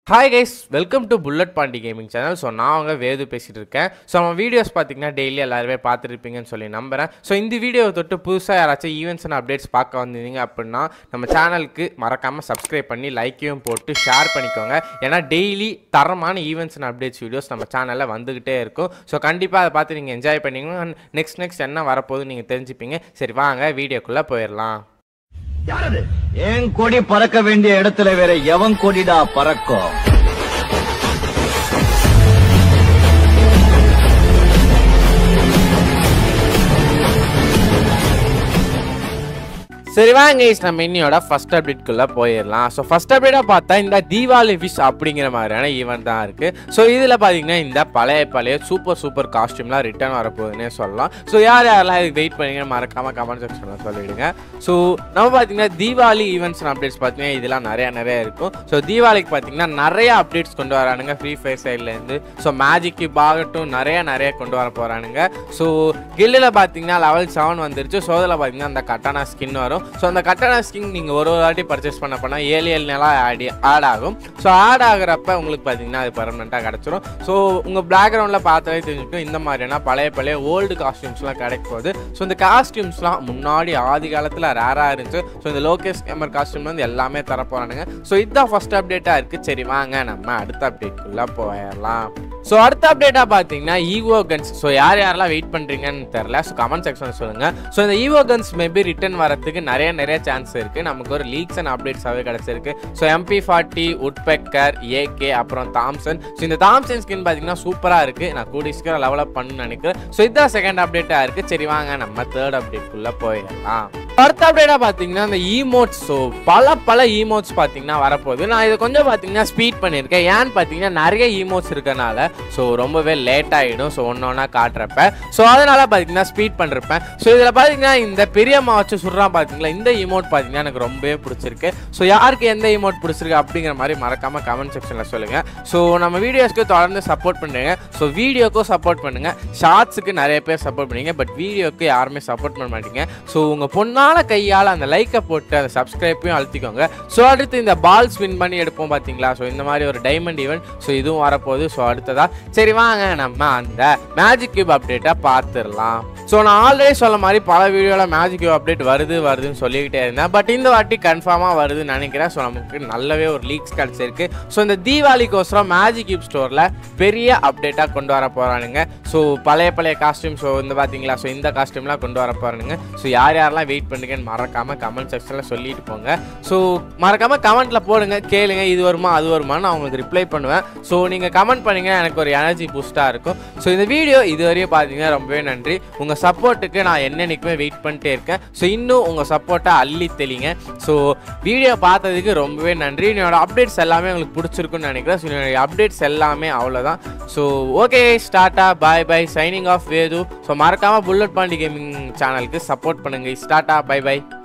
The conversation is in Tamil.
hi guys welcome to Bullet Pandi gaming channel so நான் அவங்க வேது பேசிகிட்டு இருக்கேன் ஸோ நம்ம வீடியோஸ் பார்த்தீங்கன்னா டெய்லி எல்லாருமே பார்த்துருப்பீங்கன்னு சொல்லி நம்புகிறேன் ஸோ இந்த வீடியோவை தொட்டு புதுசாக யாராச்சும் ஈவெண்ட்ஸ் அண்ட் அப்டேட்ஸ் பார்க்க வந்திருந்தீங்க அப்படின்னா நம்ம சேனலுக்கு மறக்காமல் சப்ஸ்கிரைப் பண்ணி லைக்கையும் போட்டு ஷேர் பண்ணிக்கோங்க ஏன்னா டெய்லி தரமான ஈவெண்ட்ஸ் அண்ட் அப்டேட்ஸ் வீடியோஸ் நம்ம சேனலில் வந்துக்கிட்டே இருக்கும் ஸோ கண்டிப்பாக அதை பார்த்து நீங்கள் என்ஜாய் பண்ணீங்கன்னா நெக்ஸ்ட் நெக்ஸ்ட் என்ன வரப்போகுது நீங்கள் தெரிஞ்சுப்பீங்க சரி வாங்க வீடியோக்குள்ளே போயிடலாம் யாரது என் கொடி பறக்க வேண்டிய இடத்துல வேற எவன் கொடிடா பறக்கும் சரி வாங்க guys, நம்ம இன்னியோட ஃபர்ஸ்ட் அப்டேட்குள்ளே போயிடலாம் ஸோ ஃபர்ஸ்ட் அப்டேட்டாக பார்த்தா இந்த தீபாவளி விஷ் அப்படிங்கிற மாதிரியான ஈவெண்ட் தான் இருக்குது ஸோ இதில் பார்த்தீங்கன்னா இந்த பழைய பழைய சூப்பர் சூப்பர் காஸ்டியூம்லாம் ரிட்டர்ன் வரப்போகுதுன்னே சொல்லலாம் ஸோ யார் யாரெல்லாம் இதுக்கு வெயிட் பண்ணீங்கன்னு மறக்காமல் கமெண்ட் செக்ஷனில் சொல்லிவிடுங்க ஸோ நம்ம பார்த்தீங்கன்னா தீபாவளி ஈவெண்ட்ஸ் அண்ட் அப்டேட்ஸ் பார்த்தீங்கன்னா இதெல்லாம் நிறையா நிறைய இருக்கும் ஸோ தீபாவளிக்கு பார்த்தீங்கன்னா நிறைய அப்டேட்ஸ் கொண்டு வரானுங்க ஃப்ரீ ஃபயர் சைட்லேருந்து ஸோ மேஜிக் கியூப் ஆகட்டும் நிறைய நிறைய கொண்டு வர போகிறானுங்க ஸோ கில்லில் பார்த்தீங்கன்னா லெவல் செவன் வந்துருச்சு ஸோ அதில் பார்த்தீங்கன்னா அந்த கட்டானா ஸ்கின் வரும் ஸோ அந்த கட்டானா ஸ்கின் நீங்கள் ஒரு ஒரு வாட்டி பர்ச்சேஸ் பண்ண போனால் ஏழு ஏழு நாளாக ஆடி ஆட் ஆகும் ஸோ ஆட் ஆகுறப்ப உங்களுக்கு பார்த்தீங்கன்னா அது பர்மனெண்ட்டாக கிடச்சிரும் ஸோ உங்கள் பேக்ரவுண்டில் பார்த்தாலே தெரிஞ்சுக்கும் இந்த மாதிரியான பழைய பழைய ஓல்டு காஸ்டியூம்ஸ்லாம் கிடைக்க போகுது ஸோ இந்த காஸ்டியூம்ஸ்லாம் முன்னாடி ஆதி காலத்தில் ரேராக இருந்துச்சு ஸோ இந்த லோகேஷ் கேமர் காஸ்டியூம் வந்து எல்லாமே தர போகிறானுங்க ஸோ இதுதான் ஃபர்ஸ்ட் அப்டேட்டாக இருக்குது சரி வாங்க நம்ம அடுத்த அப்டேட்குள்ளே போயிடலாம் ஸோ அடுத்த அப்டேட்டாக பார்த்தீங்கன்னா ஈவோ கன்ஸ் ஸோ யார் யாரெல்லாம் வெயிட் பண்ணுறீங்கன்னு தெரில ஸோ கமெண்ட் செக்ஷனில் சொல்லுங்கள் ஸோ இந்த ஈவோ கன்ஸ் மேபி ரிட்டர்ன் வரதுக்கு நிறைய நிறைய சான்ஸ் இருக்குது நமக்கு ஒரு லீக்ஸ் அண்ட் அப்டேட்ஸாகவே கிடச்சிருக்கு so M P forty Woodpecker A K அப்புறம் தாம்சன் ஸோ இந்த தாம்சன் ஸ்கின் பார்த்தீங்கன்னா சூப்பராக இருக்குது நான் கூடி சீக்கிரம் லெவலப் பண்ணணும்னு நினைக்கிறேன் ஸோ இதுதான் செகண்ட் அப்டேட்டாக இருக்குது சரி வாங்க நம்ம தேர்ட் அப்டேட்குள்ளே போயிடலாம் அடுத்த அப்டேட்டாக பார்த்தீங்கன்னா இந்த ஈமோட்ஸ் ஸோ பல பல ஈமோட்ஸ் பார்த்தீங்கன்னா வரப்போகுது நான் இதை கொஞ்சம் பார்த்தீங்கன்னா ஸ்பீட் பண்ணியிருக்கேன் ஏன்னு பார்த்தீங்கன்னா நிறைய ஈமோட்ஸ் இருக்கனால ஸோ ரொம்பவே லேட் ஆகிடும் ஸோ ஒன்று ஒன்றா காட்டுறப்ப ஸோ அதனால் பார்த்தீங்கன்னா ஸ்பீட் பண்ணிருப்பேன் ஸோ இதில் பார்த்தீங்கன்னா இந்த பெரியம்மா வச்சு சுடுறான் பார்த்தீங்களா இந்த ஈமோட் பார்த்தீங்கன்னா எனக்கு ரொம்பவே பிடிச்சிருக்கு ஸோ யாருக்கு எந்த ஈமோட் பிடிச்சிருக்கு அப்படிங்கிற மாதிரி மறக்காமல் கமெண்ட் செக்ஷனில் சொல்லுங்கள் ஸோ நம்ம வீடியோஸ்க்கு தொடர்ந்து சப்போர்ட் பண்ணுங்க ஸோ வீடியோக்கும் சப்போர்ட் பண்ணுங்கள் ஷார்ட்ஸுக்கு நிறைய பேர் சப்போர்ட் பண்ணுவீங்க பட் வீடியோக்கு யாருமே சப்போர்ட் பண்ண மாட்டீங்க ஸோ உங்கள் பொண்ணால் கையால் அந்த லைக்கை போட்டு அந்த சப்ஸ்கிரைப்பையும் அழுத்திக்கோங்க ஸோ அடுத்து இந்த பால் ஸ்பின் பண்ணி எடுப்போம் பார்த்தீங்களா ஸோ இந்த மாதிரி ஒரு டைமண்ட் ஈவெண்ட் ஸோ இதுவும் வரப்போகுது ஸோ அடுத்ததா சரி வாங்க நம்ம அந்த மேஜிக் கியூப் அப்டேட்டை பார்த்துடலாம் ஸோ நான் ஆல்ரெடி சொல்ல மாதிரி பல வீடியோவில் மேஜிக் கியூப் அப்டேட் வருது வருதுன்னு சொல்லிக்கிட்டே இருந்தேன் பட் இந்த வாட்டி கன்ஃபார்மாக வருதுன்னு நினைக்கிறேன் ஸோ நமக்கு நல்லாவே ஒரு லீக்ஸ் கிடச்சிருக்கு ஸோ இந்த தீபாவளிக்கோசரம் மேஜிக் கியூப் ஸ்டோரில் பெரிய அப்டேட்டாக கொண்டு வர போகிறானுங்க ஸோ பழைய பழைய காஸ்டியூம் ஸோ இந்த பார்த்தீங்களா ஸோ இந்த காஸ்டியூம்லாம் கொண்டு வர போகிறானுங்க ஸோ யார் யாரெல்லாம் வெயிட் பண்ணுங்கன்னு மறக்காமல் கமெண்ட் செக்ஷனில் சொல்லிட்டு போங்க ஸோ மறக்காமல் கமெண்ட்டில் போடுங்க கேளுங்க இது வருமா அது வருமான்னு நான் உங்களுக்கு ரிப்ளை பண்ணுவேன் ஸோ நீங்கள் கமெண்ட் பண்ணீங்கன்னா எனக்கு ஒரு எனர்ஜி பூஸ்ட்டாக இருக்கும் ஸோ இந்த வீடியோ இது வரையும் பார்த்தீங்கன்னா ரொம்பவே நன்றி உங்கள் சப்போர்ட்டுக்கு நான் என்னென்னைக்குமே வெயிட் பண்ணிட்டே இருக்கேன் ஸோ இன்னும் உங்கள் சப்போர்ட்டை அள்ளி தெளிங்க ஸோ வீடியோ பார்த்ததுக்கு ரொம்பவே நன்றி என்னோட அப்டேட்ஸ் எல்லாமே உங்களுக்கு பிடிச்சிருக்குன்னு நினைக்கிறேன் ஸோ என்னோட அப்டேட்ஸ் எல்லாமே அவ்வளோதான் ஸோ ஓகே ஸ்டார்ட்டா பாய் பை சைனிங் ஆஃப் வேது ஸோ மறக்காமல் புல்லட் பாண்டி கேமிங் சேனலுக்கு சப்போர்ட் பண்ணுங்க ஸ்டார்ட்டா பை பை